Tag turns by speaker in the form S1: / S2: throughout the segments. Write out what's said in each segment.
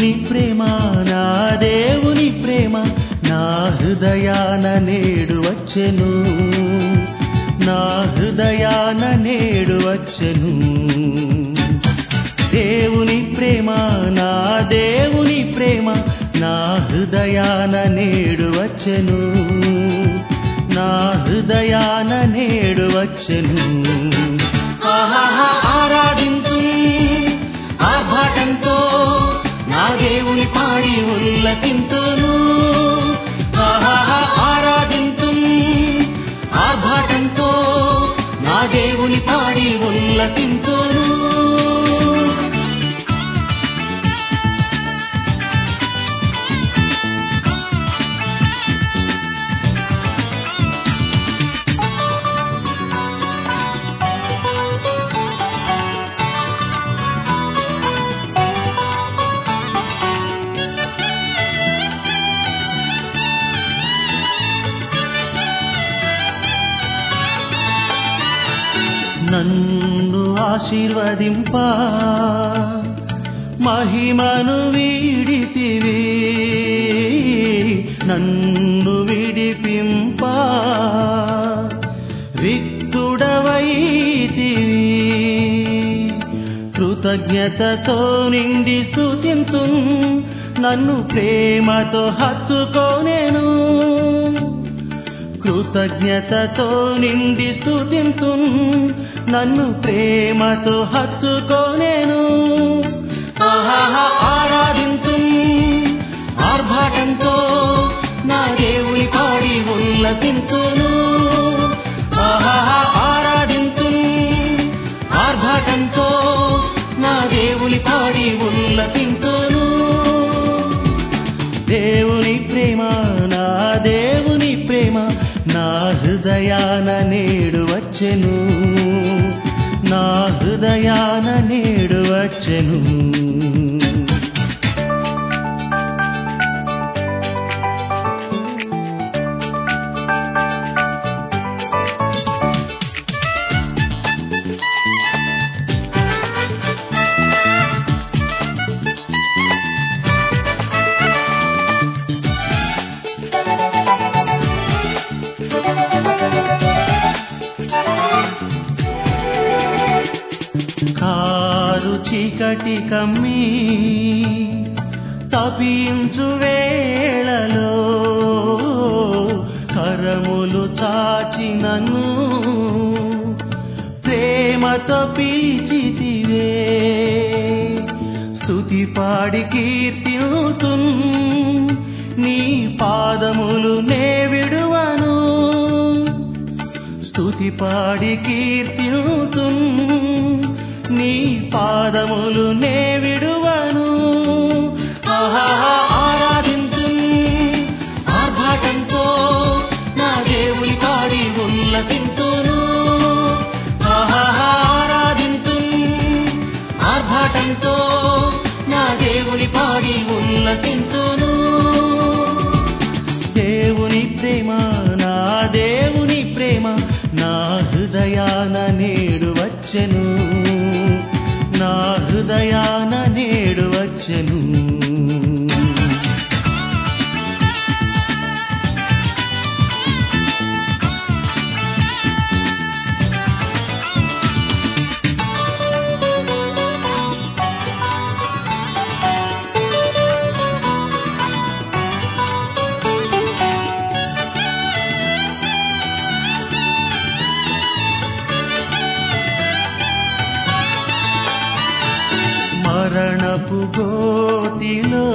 S1: దేవుని ప్రేమ నా దేవుని ప్రేమ నా హృదయాన నేడు వచ్చెను నా హృదయాన నేడు వచ్చెను దేవుని ప్రేమ నా దేవుని ప్రేమ నా హృదయాన నేడు వచ్చెను నా హృదయాన నేడు వచ్చెను ఆహాహా ఆరాధించు ఆర్భాటంతో నా దేవుని పాడి ఉల్లకింతును ఆహాహా ఆరాధించు ఆర్భాటంతో నా దేవుని పాడి ఉల్లకింతును నన్ను ఆశీర్వదింప మహిమను వీడితివి నన్ను విడిపింప రిక్తుడవైతివి కృతజ్ఞతతో నిండి స్థుతింతు నన్ను ప్రేమతో హత్తుకోనేను కృతజ్ఞతతో నిండి స్థుతింతు నన్ను ప్రేమతో హత్తుకోనేను ఆహాహా ఆరాధించు ఆర్భాటంతో నా దేవుని పాడి ఉల్లసింతును ఆహాహా ఆరాధించు ఆర్భాటంతో నా దేవుని పాడి ఉల్లసింతును దేవుని ప్రేమ నా దేవుని ప్రేమ నా హృదయాన నేడు వచ్చెను నా హృదయాన నేడు వచ్చెను కారు చీకటి కమ్మి తపించు వేళలో కరములు చాచి నన్ను ప్రేమతో పీచితివే స్తుతి పాడి కీర్తినుతు నీ పాదములు నే విడువను స్తుతి పాడి కీర్తినుతు నీ పాదములు నే విడువను ఆహాహా ఆరాధించు ఆర్భాటంతో నా దేవుని పాడి ఉల్లసింతును ఆహాహా ఆరాధించు ఆర్భాటంతో నా దేవుని పాడి ఉల్లసింతును దేవుని ప్రేమ నా దేవుని ప్రేమ నా హృదయాన నేడు వచ్చెను నా హృదయాన నేడు వచ్చెను మరణపు గోతిలో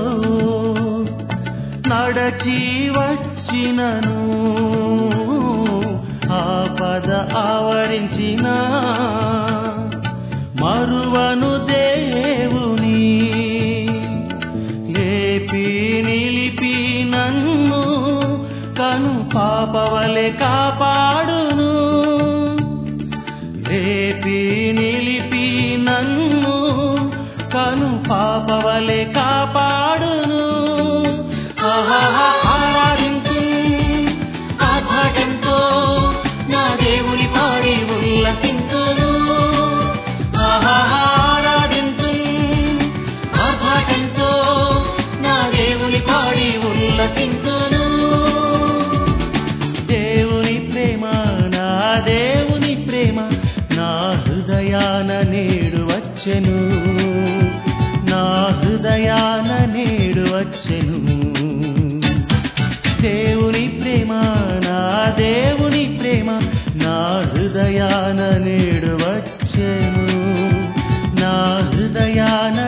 S1: నడచి వచ్చినను ఆపద ఆవరించిన మరువను దేవుని లేపి నిలిపి నన్ను కను పాపవలె కాపాడును లేపి నిలిపి నన్ను కను పాపవలె కాపాడును ఆహాహా ఆరాధించు ఆర్భాటంతో నా దేవుని పాడి ఉల్లసింతును ఆహాహా ఆరాధించు ఆర్భాటంతో దేవుని ప్రేమ నా హృదయాన నేడు వచ్చెను నా హృదయాన